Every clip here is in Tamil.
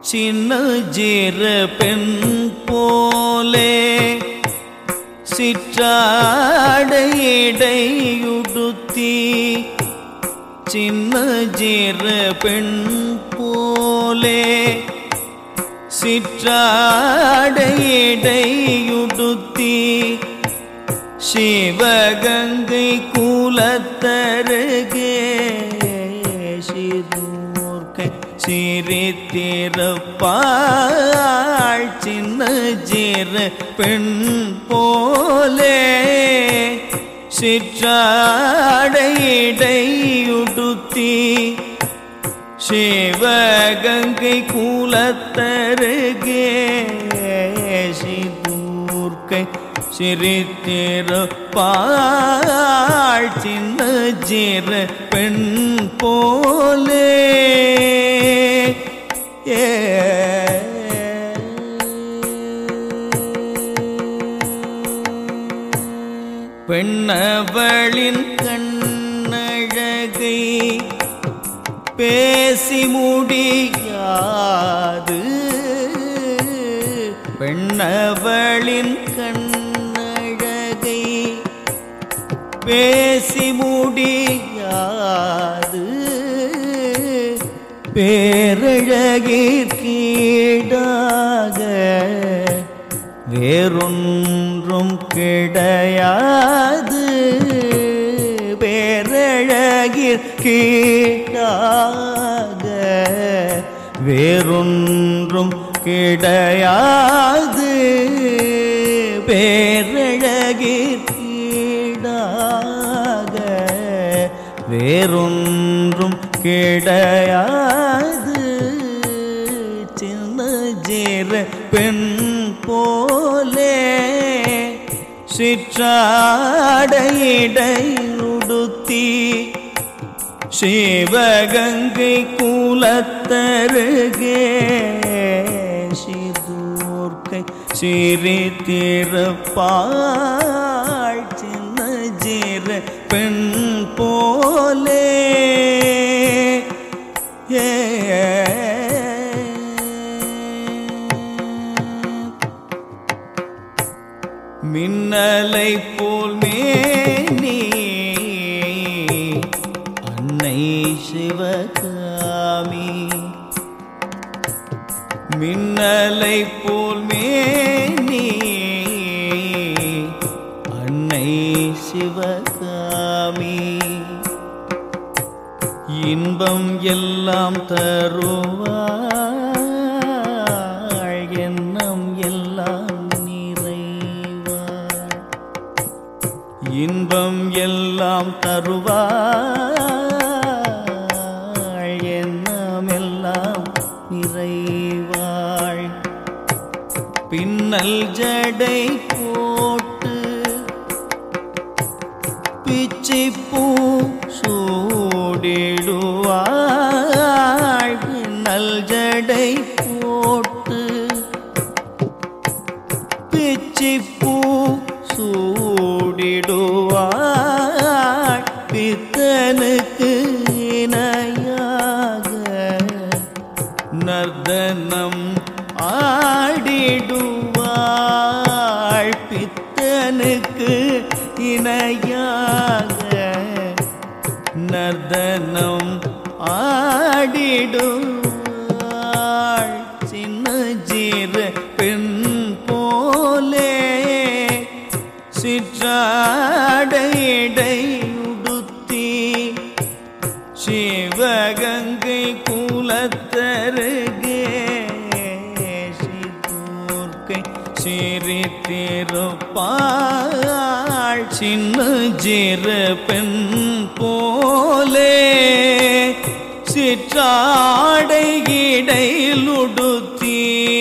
சின்ன ஜீர பெண் போலே சிற்றாடையுடுத்தி சின்ன ஜீர பெண் போலே சிற்றாடையுடுத்தி சிவகங்கை கூலத்தருகே சிதூர்க்கை சிரித்திருப்பாள் சின்ன ஜீர பெண் போலே சிற்றாடையுடுத்தி சிவகங்கை கூலத்தருகே சிதூர்க்கை சிரித்திருப்பாள் சின்ன ஜீர பெண் போலே ஏ பெண்ணவளின் கண்ணழகை பேசி முடியாது பெண்ணவளின் கண்ணழகை பேசி முடியாது பேரழகிற்கீடாக வேறொன்றும் கிடையாது பேரழகிற்கீடாக வேறொன்றும் கிடையாது பேரழகிற்கீடாக வேறொன்றும் கிடையாது சின்ன ஜீர பெண் போலே சிற்றாடையுடுத்தி சிவகங்கை கூலத்தருகே சிதூர்க்கை சிரித்திருப்பாள் சின்ன ஜீர பெண் போலே ஏ மின்னலை போல் மேனி அன்னை சிவகாமி மின்னலை போல் மேனி அன்னை சிவகாமி இன்பம் எல்லாம் தருவாள் எண்ணம் எல்லாம் நிறைவாள் இன்பம் எல்லாம் தருவாள் எண்ணம் எல்லாம் நிறைவாள் பின்னல் ஜடை போட்டு பிச்சிப்பூ சூடிடுவாள் பின்னல் ஜடை போட்டு பிச்சிப்பூ சூடிடுவாள் பித்தனுக்கு இணையாக நர்தனம் ஆடிடுவாள் பித்தனுக்கு இணையாக நர்தனம் ஆடிடுவாள் சின்ன ஜீர பெண் போலே சிற்றாடையுடுத்தி சிவகங்கை கூலத்தருகே சித்தூர்க்கை சிரித்திருப்பாள் சின்ன ஜீர பெண் போலே சிற்றாடையிடையிலுடுத்தி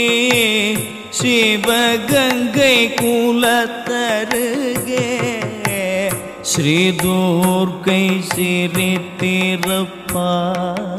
சிவகங்கை கூலத்தருகே ஸ்ரீதூர்க்கை சிரித்திருப்பாள்